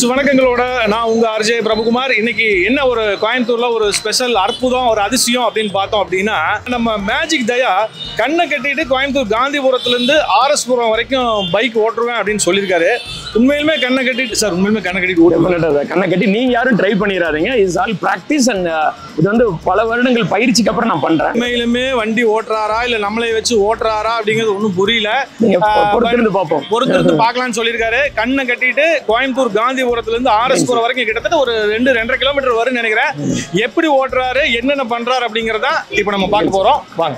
வணக்கங்களோட நான் உங்க ஆர்ஜே பிரபுகுமார் இன்னைக்கு என்ன ஒரு கோயம்புத்தூர்ல ஒரு ஸ்பெஷல் அற்புதம் ஒரு அதிசயம் அப்படின்னு பார்த்தோம் அப்படின்னா நம்ம மேஜிக் தயா கண்ணை கட்டிட்டு கோயம்புத்தூர் காந்திபுரத்துல இருந்து ஆர்எஸ்புரம் வரைக்கும் பைக் ஓட்டுருவேன் அப்படின்னு சொல்லியிருக்காரு உண்மையிலுமே கண்ணை கட்டிட்டு சார் உண்மையிலுமே கண்ணை கட்டிட்டு ஓட்டு டெஃபினட்டாக கண்ணை கட்டி நீங்க யாரும் ட்ரை பண்ணிடாதீங்க இஸ் ஆல் ப்ராக்டிஸ் அண்ட் இது வந்து பல வருடங்கள் பயிற்சிக்கு அப்புறம் நான் பண்றேன் உண்மையிலுமே வண்டி ஓட்டுறாரா இல்ல நம்மளை வச்சு ஓட்டுறாரா அப்படிங்கிறது ஒன்றும் புரியல நீங்க பொ- ஆஹ் பொறுத்திருந்து பார்ப்போம் பொறுத்திருந்து பார்க்கலாம்னு சொல்லியிருக்காரு கண்ணை கட்டிட்டு கோயம்புத்தூர் காந்திபுரத்துல இருந்து ஆர்எஸ்புரம் வரைக்கும் கிட்டத்தட்ட ஒரு ரெண்டு ரெண்டரை கிலோமீட்டர் வரும்னு நினைக்கிறேன் எப்படி ஓட்டுறாரு என்னென்ன பண்றாரு அப்படிங்கறத இப்போ நம்ம பார்க்க போறோம் வாங்க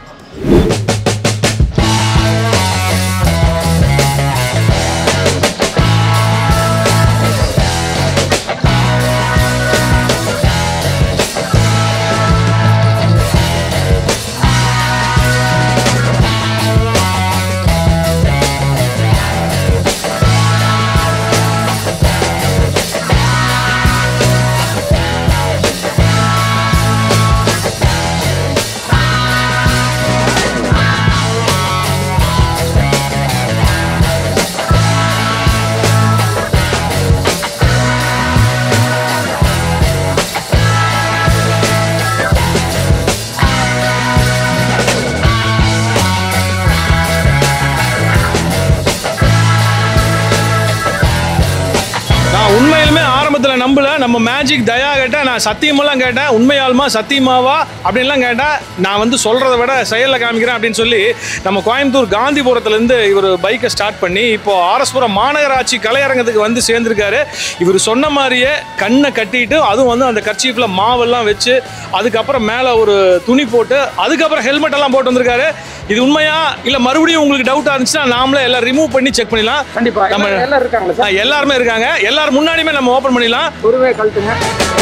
நான் உண்மையிலுமே ஆரம்பத்தில் நம்பல நம்ம மேஜிக் தயா கேட்டேன் நான் சத்தியமெல்லாம் கேட்டேன் உண்மையாலுமா சத்தியமாவா அப்படின்லாம் கேட்டேன் நான் வந்து சொல்கிறத விட செயலில் காமிக்கிறேன் அப்படின்னு சொல்லி நம்ம கோயம்புத்தூர் காந்திபுரத்துலேருந்து இவர் பைக்கை ஸ்டார்ட் பண்ணி இப்போ ஆர்எஸ்புரம் மாநகராட்சி கலையரங்கத்துக்கு வந்து சேர்ந்திருக்காரு இவர் சொன்ன மாதிரியே கண்ணை கட்டிட்டு அதுவும் வந்து அந்த கர்ச்சீஃபில் மாவெல்லாம் வச்சு அதுக்கப்புறம் மேலே ஒரு துணி போட்டு அதுக்கப்புறம் ஹெல்மெட் எல்லாம் போட்டு வந்திருக்காரு இது உண்மையா இல்லை மறுபடியும் உங்களுக்கு டவுட்டாக இருந்துச்சுன்னா நாமளே எல்லாம் ரிமூவ் பண்ணி செக் பண்ணிடலாம் கண்டிப்பா நம்ம- எல்லாரும் எல்லாரும் இருக்காங்களா சார் ஆ, எல்லாருமே இருக்காங்க எல்லாரும் முன்னாடியுமே நம்ம ஓபன் பண்ணிடலாம் ஒருவே கழட்டுங்க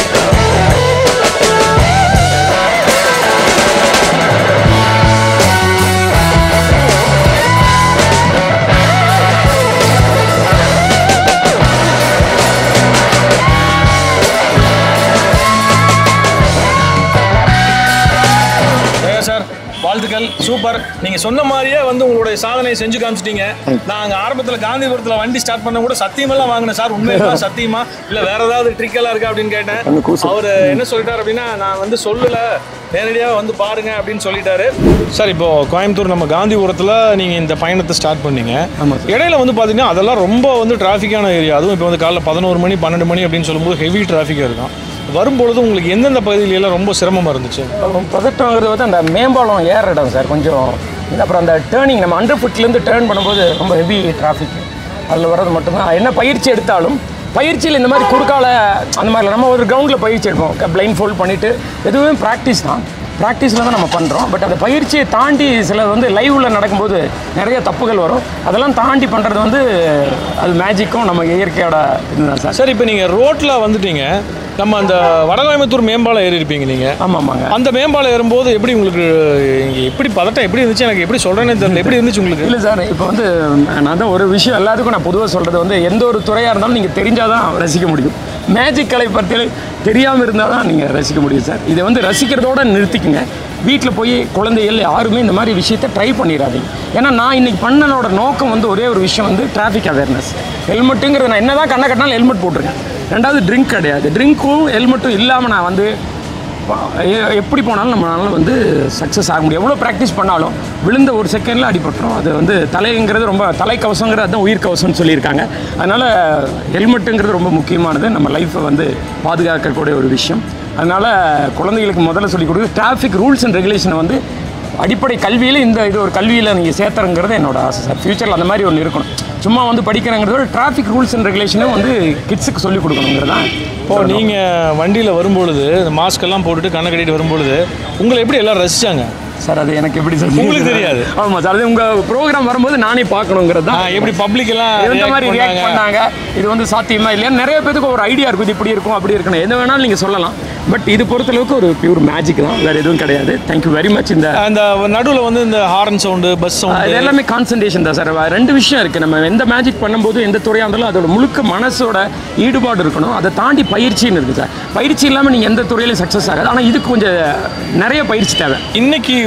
ஏ சார் வாழ்த்துக்கள் சூப்பர் நீங்க சொன்ன மாதிரியே வந்து உங்களுடைய சாதனையை செஞ்சு காமிச்சிட்டீங்க நான் அங்க ஆரம்பத்துல காந்திபுரத்துல வண்டி ஸ்டார்ட் பண்ண கூட சத்தியமெல்லாம் வாங்கினேன் சார் உண்மையா சத்தியமா இல்ல வேற ஏதாவது ட்ரிக் எல்லாம் இருக்கா அப்படின்னு கேட்டேன் அந்த கூசு. அவர் என்ன சொல்லிட்டாரு அப்படின்னா நான் வந்து சொல்லல நேரடியாக வந்து பாருங்க அப்படின்னு சொல்லிட்டாரு சார் இப்போ கோயம்புத்தூர் நம்ம காந்திபுரத்தில் நீங்கள் இந்த பயணத்தை ஸ்டார்ட் பண்ணீங்க ஆமா இடையில வந்து பார்த்தீங்கன்னா அதெல்லாம் ரொம்ப வந்து டிராஃபிக்கான ஏரியா அதுவும் இப்போ வந்து காலைல பதினோரு மணி பன்னெண்டு மணி அப்படின்னு சொல்லும்போது ஹெவி டிராஃபிக்காக இருக்கும் வரும்பொழுது உங்களுக்கு எந்தெந்த பகுதியில எல்லாம் ரொம்ப சிரமமாக இருந்துச்சு ப்ரொஜெக்ட்ங்கிறது வந்து அந்த மேம்பாலம் ஏற இடம் சார் கொஞ்சம் இது அப்புறம் அந்த டேர்னிங் நம்ம அண்டர் ஃபுட்லேருந்து டேர்ன் பண்ணும்போது ரொம்ப ஹெவி டிராஃபிக் அதில் வர்றது மட்டும்தான் என்ன பயிற்சி எடுத்தாலும் பயிற்சியில் இந்த மாதிரி குறுக்கால அந்த மாதிரி நம்ம ஒரு கிரவுண்டில் பயிற்சி எடுப்போம் பிளைன் ஃபோல்ட் பண்ணிவிட்டு எதுவுமே ப்ராக்டிஸ் தான் ப்ராக்டிஸில் தான் நம்ம பண்ணுறோம் பட் அந்த பயிற்சியை தாண்டி சில வந்து லைவில் நடக்கும்போது நிறைய தப்புகள் வரும் அதெல்லாம் தாண்டி பண்ணுறது வந்து அது மேஜிக்கும் நம்ம இயற்கையோட இதுதான் சார் சார் இப்போ நீங்கள் ரோட்டில் வந்துட்டீங்க நம்ம அந்த வடகோயம்புத்தூர் மேம்பாலம் ஏறி இருப்பீங்க நீங்கள் ஆமாம் ஆமாங்க அந்த மேம்பாலம் ஏறும்போது எப்படி உங்களுக்கு எப்படி பதட்டம் எப்படி இருந்துச்சு எனக்கு எப்படி சொல்கிறேன்னு தெரியல எப்படி இருந்துச்சு உங்களுக்கு இல்லை சார் இப்போ வந்து நான் தான் ஒரு விஷயம் எல்லாத்துக்கும் நான் பொதுவாக சொல்கிறது வந்து எந்த ஒரு துறையாக இருந்தாலும் நீங்கள் தெரிஞ்சால் தான் ரசிக்க முடியும் மேஜிக் கலை பற்றி தெரியாமல் இருந்தால் தான் நீங்கள் ரசிக்க முடியும் சார் இதை வந்து ரசிக்கிறதோட நிறுத்திக்கங்க வீட்டில் போய் குழந்தைகள் யாருமே இந்த மாதிரி விஷயத்தை ட்ரை பண்ணிடாதீங்க ஏன்னா நான் இன்னைக்கு பண்ணனோட நோக்கம் வந்து ஒரே ஒரு விஷயம் வந்து டிராஃபிக் அவேர்னஸ் ஹெல்மெட்டுங்கிறது நான் என்ன தான் கண்ணை கட்டினாலும் ஹெல்மெட் போட்டிருக்கேன் ரெண்டாவது ட்ரிங்க் கிடையாது ட்ரிங்க்கும் ஹெல்மெட்டும் இல்லாமல் நான் வந்து எ- எப்படி போனாலும் நம்மளால வந்து சக்ஸஸ் ஆக முடியும் எவ்வளோ ப்ராக்டிஸ் பண்ணாலும் விழுந்த ஒரு செகண்டில் அடிபட்டுரும் அது வந்து தலைங்கிறது ரொம்ப தலைக்கவசங்கிறது அதுதான் உயிர் கவசம்னு சொல்லியிருக்காங்க அதனால் ஹெல்மெட்டுங்கிறது ரொம்ப முக்கியமானது நம்ம லைஃப்பை வந்து பாதுகாக்கக்கூடிய ஒரு விஷயம் அதனால் குழந்தைகளுக்கு முதல்ல சொல்லிக் கொடுக்குறது டிராஃபிக் ரூல்ஸ் அண்ட் ரெகுலேஷனை வந்து அடிப்படை கல்வியில் இந்த இது ஒரு கல்வியில் நீங்கள் சேர்த்துறங்கிறது என்னோட ஆசை சார் ஃப்யூச்சரில் அந்த மாதிரி ஒன்று இருக்கணும் சும்மா வந்து படிக்கிறங்கிறத டிராஃபிக் ரூல்ஸ் அண்ட் ரெகுலேஷனும் வந்து கிட்ஸுக்கு சொல்லிக் கொடுக்கணுங்கிறது தான் இப்போ நீங்கள் வண்டியில் வரும்பொழுது மாஸ்க் எல்லாம் போட்டுட்டு கண்ணை கட்டிட்டு வரும்பொழுது உங்களை எப்படி எல்லாரும் ரசிச்சாங்க சார் அது எனக்கு எப்படி சார் உங்களுக்கு தெரியாது. ஆமா சார் அது உங்க ப்ரோக்ராம் வரும்போது நானே பார்க்கணுங்கிறது ஆ, தான் எப்படி பப்ளிக் எல்லாம் எந்த react மாதிரி ரியாக்ட் பண்ணாங்க? பண்ணாங்க இது வந்து சாத்தியமா இல்லையா நிறைய பேருக்கு ஒரு ஐடியா இருக்கும் இது இப்படி இருக்கும் அப்படி இருக்கணும் எது வேணாலும் நீங்க சொல்லலாம் பட் இது பொறுத்தளவுக்கு ஒரு பியூர் மேஜிக் தான் வேற எதுவும் கிடையாது தேங்க்யூ வெரி மச் இந்த அந்த நடுவில் வந்து இந்த ஹார்ன் சவுண்டு பஸ் இது சவுண்டு எல்லாமே கான்சன்ட்ரேஷன் தான் சார் ரெண்டு விஷயம் இருக்குது நம்ம எந்த மேஜிக் பண்ணும்போது எந்த துறையாக இருந்தாலும் அதோட முழுக்க மனசோட ஈடுபாடு இருக்கணும் அதை தாண்டி பயிற்சின்னு இருக்குது சார் பயிற்சி இல்லாமல் நீங்கள் எந்த துறையிலையும் சக்ஸஸ் ஆகாது ஆனால் இதுக்கு கொஞ்சம் நிறைய பயிற்சி தேவை இன்னைக்கு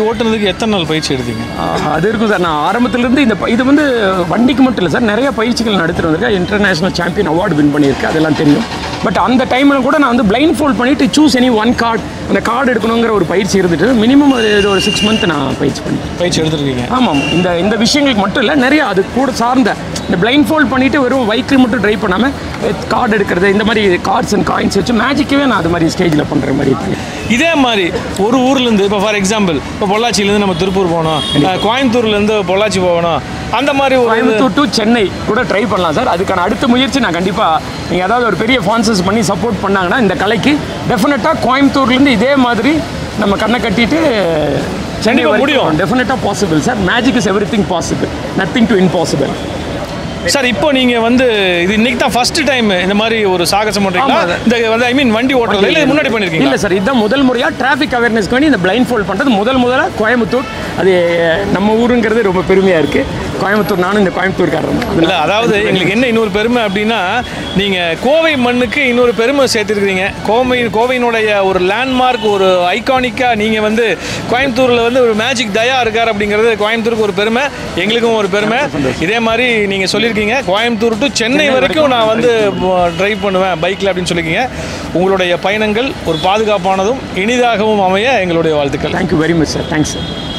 ஓட்டுனதுக்கு எத்தனை நாள் பயிற்சி எடுத்தீங்க ஆஹ் அது இருக்கும் சார் நான் ஆரம்பத்திலிருந்து இந்த ப- இது வந்து வண்டிக்கு மட்டும் இல்லை சார் நிறைய பயிற்சிகள் நான் எடுத்துட்டு வந்திருக்கேன் இன்டர்நேஷனல் சாம்பியன் அவார்டு வின் பண்ணியிருக்கேன் அதெல்லாம் தெரியும் பட் அந்த டைமில் கூட நான் வந்து பிளைண்ட் ஃபோல்ட் பண்ணிட்டு சூஸ் எனி ஒன் கார்டு அந்த கார்டு எடுக்கணுங்கிற ஒரு பயிற்சி இருந்துட்டு மினிமம் ஒரு இது ஒரு சிக்ஸ் மந்த் நான் பயிற்சி பண்ணேன் பயிற்சி எடுத்திருக்கீங்க ஆமாம் இந்த இந்த விஷயங்களுக்கு மட்டும் இல்லை நிறைய அது கூட சார்ந்த இந்த பிளைண்ட் ஃபோல்ட் பண்ணிட்டு வெறும் வெஹிக்கிள் மட்டும் ட்ரைவ் பண்ணாமல் கார்டு எடுக்கிறது இந்த மாதிரி கார்ட்ஸ் அண்ட் காயின்ஸ் வச்சு மேஜிக்கவே நான் அது மாதிரி ஸ்டேஜில் பண்ணுற மாதிரி இருக்கேன் இதே மாதிரி ஒரு ஊர்லேருந்து இப்போ ஃபார் எக்ஸாம்பிள் இப்போ பொள்ளாச்சியிலேருந்து நம்ம திருப்பூர் போகணும் அஹ் கோயம்புத்தூர்லேருந்து பொள்ளாச்சி போகணும் அந்த மாதிரி ஒரு கோயம்புத்தூர் டு சென்னை கூட ட்ரை பண்ணலாம் சார் அதுக்கான அடுத்த முயற்சி நான் கண்டிப்பாக நீங்கள் ஏதாவது ஒரு பெரிய ஸ்பான்சர்ஸ் பண்ணி சப்போர்ட் பண்ணாங்கன்னா இந்த கலைக்கு டெஃபினட்டாக கோயம்புத்தூர்லேருந்து இதே மாதிரி நம்ம கண்ணை கட்டிட்டு சென்னை கண்டிப்பா முடியும். முடியும் டெஃபினட்டாக possible sir magic is every thing possible nothing to impossible sir இப்போ நீங்கள் வந்து இது இன்னைக்கு தான் ஃபர்ஸ்ட் டைம் இந்த மாதிரி ஒரு சாகசம் பண்ணுறீங்களா ஆமா. இந்த வந்து ஐ மீன் வண்டி ஓட்டுறது இல்லை முன்னாடி பண்ணியிருக்கீங்க இல்லை சார் இதுதான் முதல் முறையாக டிராஃபிக் அவேர்னஸ்க்கு வேண்டி இந்த பிளைண்ட் ஃபோல்ட் பண்ணுறது முதல் முதலாக கோயம்புத்தூர் அது நம்ம ஊருங்கிறது ரொம்ப பெருமையாக இருக்குது கோயம்புத்தூர் நானும் இந்த கோயம்புத்தூர்காரன் தான். இல்லை அதாவது எங்களுக்கு என்ன இன்னொரு பெருமை அப்படின்னா நீங்கள் கோவை மண்ணுக்கு இன்னொரு பெருமை சேர்த்துருக்கிறீங்க கோவை கோவையினுடைய ஒரு லேண்ட்மார்க் ஒரு ஐகானிக்காக நீங்கள் வந்து கோயம்புத்தூரில் வந்து ஒரு மேஜிக் தயா இருக்கார் அப்படிங்கிறது கோயம்புத்தூருக்கு ஒரு பெருமை எங்களுக்கும் ஒரு பெருமை இதே மாதிரி நீங்கள் சொல்லியிருக்கீங்க கோயம்புத்தூர் டு சென்னை வரைக்கும் நான் வந்து ட்ரைவ் பண்ணுவேன் பைக்கில் அப்படின்னு சொல்லியிருக்கீங்க உங்களுடைய பயணங்கள் ஒரு பாதுகாப்பானதும் இனிதாகவும் அமைய எங்களுடைய வாழ்த்துக்கள் thank you very much sir thanks sir